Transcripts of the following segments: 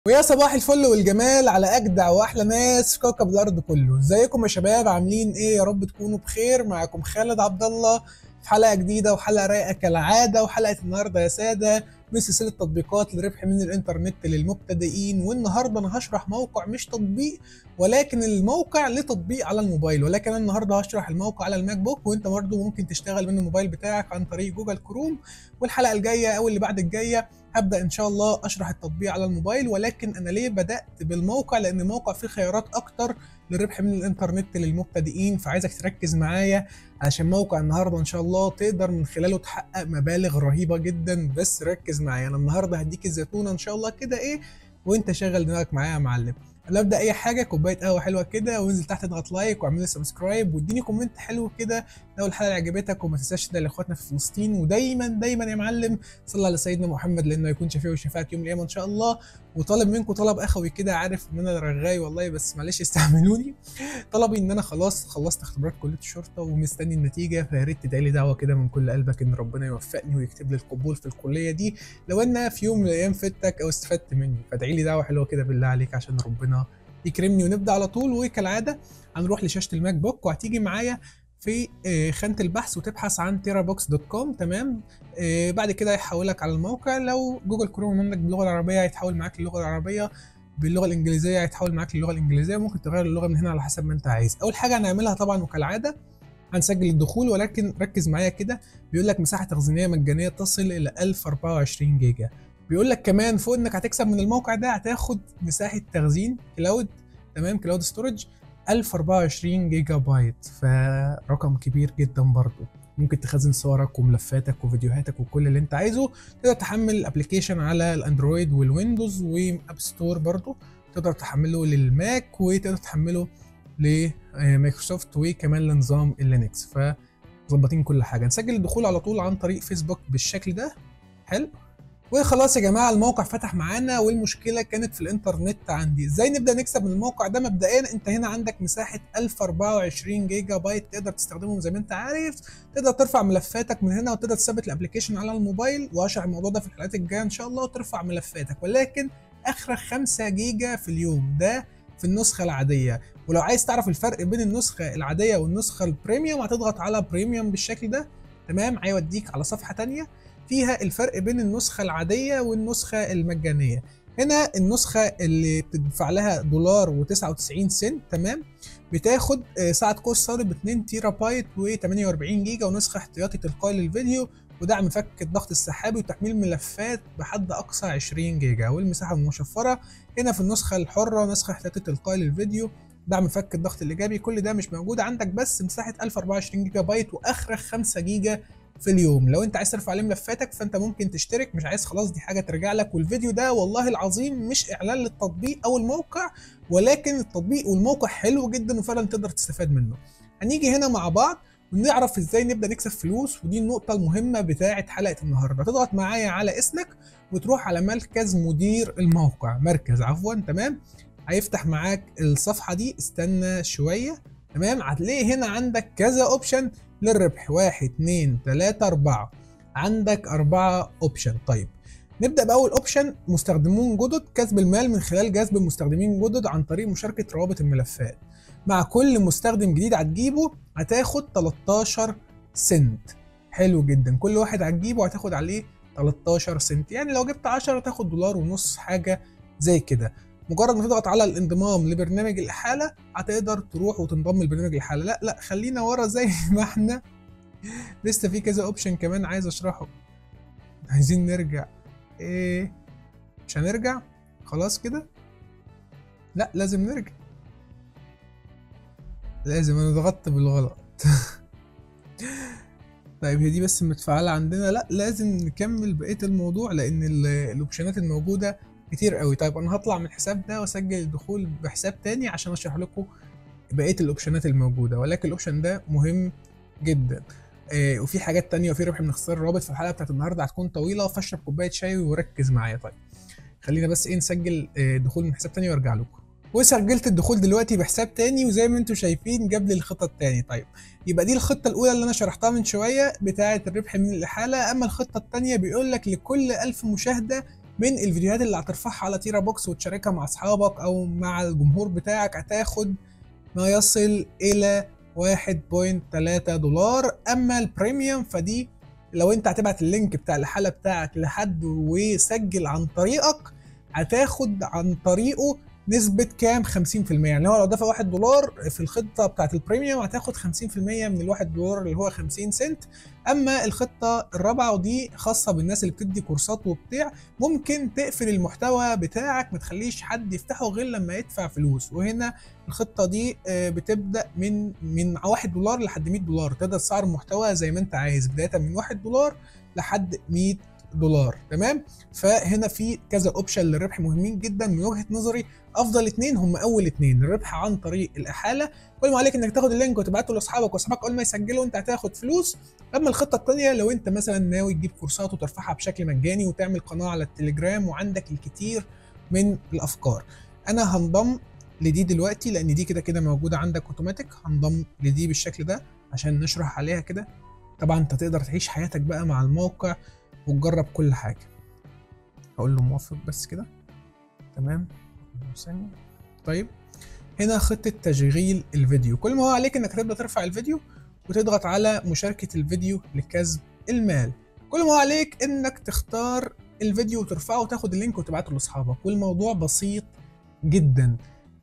ويا صباح الفل والجمال على اجدع واحلى ناس في كوكب الارض كله ازيكم يا شباب عاملين ايه يا رب تكونوا بخير معاكم خالد عبد الله في حلقه جديده وحلقه رايقه كالعاده وحلقه النهارده يا ساده من سلسله تطبيقات للربح من الانترنت للمبتدئين والنهارده انا هشرح موقع مش تطبيق ولكن الموقع لتطبيق على الموبايل ولكن انا النهارده هشرح الموقع على الماك بوك وانت برضه ممكن تشتغل من الموبايل بتاعك عن طريق جوجل كروم والحلقه الجايه او اللي بعد الجايه هبدا ان شاء الله اشرح التطبيق على الموبايل ولكن انا ليه بدات بالموقع لان الموقع فيه خيارات اكتر للربح من الانترنت للمبتدئين فعايزك تركز معايا عشان موقع النهارده ان شاء الله تقدر من خلاله تحقق مبالغ رهيبه جدا بس ركز معايا انا النهارده هديك الزيتونه ان شاء الله كده ايه وانت شغل دماغك معايا يا معلم قبل ابدا اي حاجه كوبايه قهوه حلوه كده وانزل تحت اضغط لايك واعمل لي سبسكرايب واديني كومنت حلو كده لو الحلقه عجبتك وما تنساش تدعي لاخواتنا في فلسطين ودايما دايما يا معلم صلى على سيدنا محمد لانه يكون شفيع وشفاعك يوم القيامه ان شاء الله وطالب منكم طلب اخوي كده عارف ان انا رغاي والله بس معلش استحملوني طلبي ان انا خلاص خلصت اختبارات كليه الشرطه ومستني النتيجه فيا ريت تدعي لي دعوه كده من كل قلبك ان ربنا يوفقني ويكتب لي القبول في الكليه دي لو انا في يوم من الايام فدتك او استفدت مني فادعي لي دعوه حلوه كده بالله عليك عشان ربنا يكرمني ونبدا على طول وكالعاده هنروح لشاشه الماك بوك وهتيجي معايا في خانه البحث وتبحث عن تيرابوكس دوت كوم تمام بعد كده هيحولك على الموقع لو جوجل كروم عندك باللغه العربيه هيتحول معاك للغه العربيه باللغه الانجليزيه هيتحول معاك للغه الانجليزيه ممكن تغير اللغه من هنا على حسب ما انت عايز اول حاجه هنعملها طبعا وكالعاده هنسجل الدخول ولكن ركز معايا كده بيقول لك مساحه تخزينيه مجانيه تصل الى 1024 جيجا بيقول لك كمان فوق انك هتكسب من الموقع ده هتاخد مساحه تخزين كلاود تمام كلاود ستورج 1024 جيجا بايت فرقم كبير جدا برضو ممكن تخزن صورك وملفاتك وفيديوهاتك وكل اللي انت عايزه تقدر تحمل الابلكيشن على الاندرويد والويندوز واب ستور برضو تقدر تحمله للماك وتقدر تحمله لمايكروسوفت وكمان لنظام اللينكس فظبطين كل حاجه نسجل الدخول على طول عن طريق فيسبوك بالشكل ده حلو وخلاص يا جماعه الموقع فتح معانا والمشكله كانت في الانترنت عندي ازاي نبدا نكسب من الموقع ده مبدئيا انت هنا عندك مساحه 1024 جيجا بايت تقدر تستخدمهم زي ما انت عارف تقدر ترفع ملفاتك من هنا وتقدر تثبت الابلكيشن على الموبايل واشرح الموضوع ده في الحلقات الجايه ان شاء الله وترفع ملفاتك ولكن اخرك 5 جيجا في اليوم ده في النسخه العاديه ولو عايز تعرف الفرق بين النسخه العاديه والنسخه البريميوم هتضغط على بريميوم بالشكل ده تمام هيوديك على صفحه ثانيه فيها الفرق بين النسخة العادية والنسخة المجانية هنا النسخة اللي بتدفع لها دولار و99 سنت تمام بتاخد ساعة قوس صلب 2 تيرا بايت و48 جيجا ونسخة احتياطي تلقائي للفيديو ودعم فك الضغط السحابي وتحميل ملفات بحد أقصى 20 جيجا والمساحة المشفرة هنا في النسخة الحرة نسخة احتياطي تلقائي للفيديو دعم فك الضغط الإيجابي كل ده مش موجود عندك بس مساحة 1024 جيجا بايت وآخرك 5 جيجا في اليوم لو انت عايز ترفع عليه ملفاتك فانت ممكن تشترك مش عايز خلاص دي حاجه ترجع لك والفيديو ده والله العظيم مش اعلان للتطبيق او الموقع ولكن التطبيق والموقع حلو جدا وفعلا تقدر تستفاد منه هنيجي هنا مع بعض ونعرف ازاي نبدا نكسب فلوس ودي النقطه المهمه بتاعه حلقه النهارده تضغط معايا على اسمك وتروح على مركز مدير الموقع مركز عفوا تمام هيفتح معاك الصفحه دي استنى شويه تمام هتلاقي هنا عندك كذا اوبشن للربح واحد اتنين تلاتة أربعة عندك أربعة أوبشن طيب نبدأ بأول أوبشن مستخدمون جدد كسب المال من خلال جذب مستخدمين جدد عن طريق مشاركة روابط الملفات مع كل مستخدم جديد هتجيبه هتاخد 13 سنت حلو جدا كل واحد هتجيبه هتاخد عليه 13 سنت يعني لو جبت 10 تاخد دولار ونص حاجة زي كده مجرد ما تضغط على الانضمام لبرنامج الإحالة هتقدر تروح وتنضم لبرنامج الإحالة لا لا خلينا ورا زي ما احنا لسه في كذا اوبشن كمان عايز اشرحه عايزين نرجع ايه مش هنرجع خلاص كده لا لازم نرجع لازم انا ضغطت بالغلط طيب هي دي بس متفعلة عندنا لا لازم نكمل بقية الموضوع لأن الأوبشنات الموجودة كتير قوي طيب انا هطلع من الحساب ده واسجل الدخول بحساب تاني عشان اشرح لكم بقيه الاوبشنات الموجوده ولكن الاوبشن ده مهم جدا آه وفي حاجات تانية وفي ربح من اختصار الرابط في الحلقه بتاعت النهارده هتكون طويله فاشرب كوبايه شاي وركز معايا طيب خلينا بس ايه نسجل آه دخول من حساب تاني وارجع لكم وسجلت الدخول دلوقتي بحساب تاني وزي ما انتم شايفين جاب لي الخطه التاني طيب يبقى دي الخطه الاولى اللي انا شرحتها من شويه بتاعه الربح من الاحاله اما الخطه التانيه بيقول لك لكل 1000 مشاهده من الفيديوهات اللي هترفعها على تيرا بوكس وتشاركها مع اصحابك او مع الجمهور بتاعك هتاخد ما يصل الى 1.3 دولار اما البريميوم فدي لو انت هتبعت اللينك بتاع الحاله بتاعك لحد ويسجل عن طريقك هتاخد عن طريقه نسبة كام 50% يعني هو لو دفع 1 دولار في الخطة بتاعت البريميوم هتاخد 50% من ال 1 دولار اللي هو 50 سنت اما الخطة الرابعة ودي خاصة بالناس اللي بتدي كورسات وبتاع ممكن تقفل المحتوى بتاعك ما تخليش حد يفتحه غير لما يدفع فلوس وهنا الخطة دي بتبدأ من من 1 دولار لحد 100 دولار تقدر تسعر المحتوى زي ما انت عايز بداية من 1 دولار لحد 100 دولار تمام فهنا في كذا اوبشن للربح مهمين جدا من وجهه نظري افضل اتنين هم اول اتنين الربح عن طريق الاحاله كل ما عليك انك تاخد اللينك وتبعته لاصحابك واصحابك اول ما يسجلوا انت هتاخد فلوس اما الخطه الثانيه لو انت مثلا ناوي تجيب كورسات وترفعها بشكل مجاني وتعمل قناه على التليجرام وعندك الكثير من الافكار انا هنضم لدي دلوقتي لان دي كده كده موجوده عندك اوتوماتيك هنضم لدي بالشكل ده عشان نشرح عليها كده طبعا انت تقدر تعيش حياتك بقى مع الموقع وتجرب كل حاجه هقول له موافق بس كده تمام ثانيه طيب هنا خطه تشغيل الفيديو كل ما هو عليك انك تبدا ترفع الفيديو وتضغط على مشاركه الفيديو لكسب المال كل ما هو عليك انك تختار الفيديو وترفعه وتاخد اللينك وتبعته لاصحابك والموضوع بسيط جدا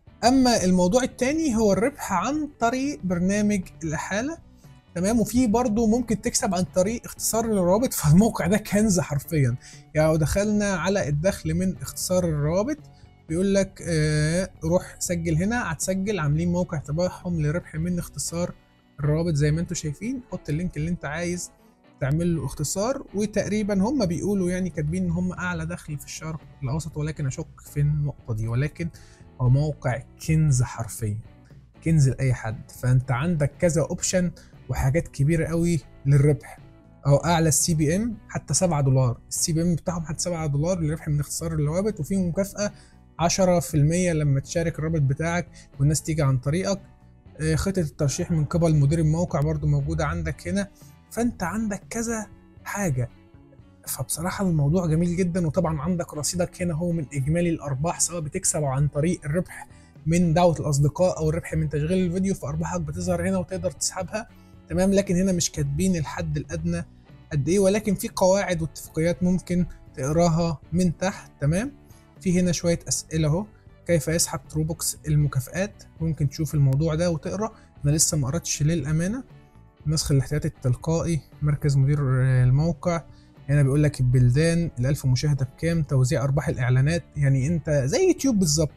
اما الموضوع التاني هو الربح عن طريق برنامج الاحاله تمام وفي برضه ممكن تكسب عن طريق اختصار الروابط فالموقع ده كنز حرفيا يعني لو دخلنا على الدخل من اختصار الروابط بيقول لك اه روح سجل هنا هتسجل عاملين موقع تبعهم لربح من اختصار الروابط زي ما انتم شايفين حط اللينك اللي انت عايز تعمل له اختصار وتقريبا هم بيقولوا يعني كاتبين ان هم اعلى دخل في الشرق الاوسط ولكن اشك في النقطه دي ولكن هو موقع كنز حرفيا كنز لاي حد فانت عندك كذا اوبشن وحاجات كبيره قوي للربح او اعلى السي بي ام حتى 7 دولار السي بي ام بتاعهم حتى 7 دولار للربح من اختصار الروابط وفي مكافاه 10% لما تشارك الرابط بتاعك والناس تيجي عن طريقك خطه الترشيح من قبل مدير الموقع برضو موجوده عندك هنا فانت عندك كذا حاجه فبصراحه الموضوع جميل جدا وطبعا عندك رصيدك هنا هو من اجمالي الارباح سواء بتكسب عن طريق الربح من دعوه الاصدقاء او الربح من تشغيل الفيديو فارباحك بتظهر هنا وتقدر تسحبها تمام لكن هنا مش كاتبين الحد الادنى قد ايه ولكن في قواعد واتفاقيات ممكن تقراها من تحت تمام في هنا شويه اسئله اهو كيف يسحب تروبوكس المكافآت ممكن تشوف الموضوع ده وتقرا انا لسه ما قراتش للامانه نسخ الاحتياطي التلقائي مركز مدير الموقع هنا بيقول لك البلدان الألف مشاهدة بكام توزيع أرباح الإعلانات يعني أنت زي يوتيوب بالظبط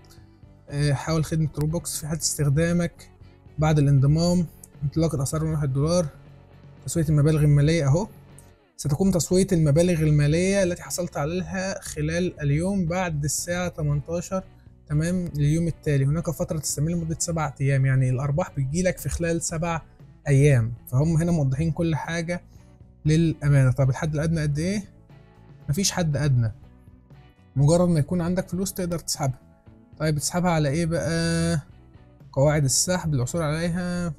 حاول خدمة تروبوكس في حالة استخدامك بعد الانضمام انطلاق الأسعار من 1 دولار تسوية المبالغ المالية أهو ستقوم تسوية المبالغ المالية التي حصلت عليها خلال اليوم بعد الساعة 18 تمام لليوم التالي هناك فترة تستمر لمدة سبعة أيام يعني الأرباح بتجيلك في خلال سبع أيام فهم هنا موضحين كل حاجة للأمانة طب الحد الأدنى قد إيه؟ مفيش حد أدنى مجرد ما يكون عندك فلوس تقدر تسحبها طيب تسحبها على إيه بقى؟ قواعد السحب العثور عليها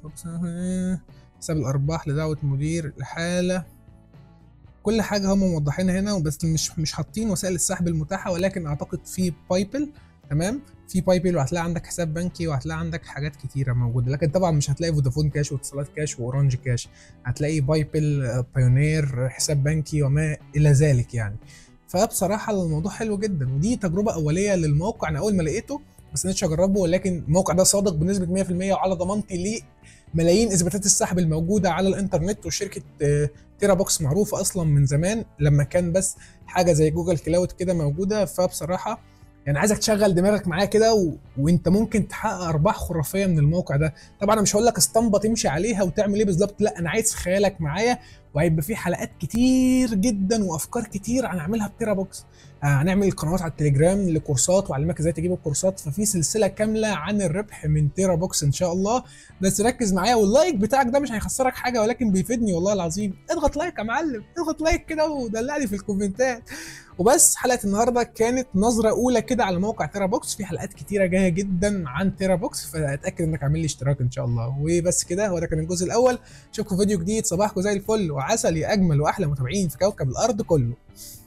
حساب الأرباح لدعوة مدير الحالة كل حاجة هم موضحينها هنا بس مش مش حاطين وسائل السحب المتاحة ولكن أعتقد في بايبل تمام في بايبل وهتلاقي عندك حساب بنكي وهتلاقي عندك حاجات كتيرة موجودة لكن طبعا مش هتلاقي فودافون كاش واتصالات كاش واورانج كاش هتلاقي بايبل بايونير حساب بنكي وما إلى ذلك يعني فبصراحة الموضوع حلو جدا ودي تجربة أولية للموقع أنا أول ما لقيته بس نتش اجربه ولكن الموقع ده صادق بنسبه 100% وعلى ضمانتي ليه ملايين اثباتات السحب الموجوده على الانترنت وشركه تيرا بوكس معروفه اصلا من زمان لما كان بس حاجه زي جوجل كلاود كده موجوده فبصراحه يعني عايزك تشغل دماغك معايا كده و... وانت ممكن تحقق ارباح خرافيه من الموقع ده طبعا انا مش هقول لك اسطمبه تمشي عليها وتعمل ايه بالظبط لا انا عايز خيالك معايا وهيبقى في حلقات كتير جدا وافكار كتير هنعملها بتيرا بوكس هنعمل قنوات على التليجرام لكورسات واعلمك ازاي تجيب الكورسات ففي سلسله كامله عن الربح من تيرا بوكس ان شاء الله بس ركز معايا واللايك بتاعك ده مش هيخسرك حاجه ولكن بيفيدني والله العظيم اضغط لايك يا معلم اضغط لايك كده ودلعني في الكومنتات وبس حلقه النهارده كانت نظره اولى كده على موقع تيرا بوكس في حلقات كتيره جايه جدا عن تيرا بوكس فاتاكد انك عامل لي اشتراك ان شاء الله وبس كده هو ده كان الجزء الاول اشوفكم فيديو جديد صباحكم زي الفل وعسل يا اجمل واحلى متابعين في كوكب الارض كله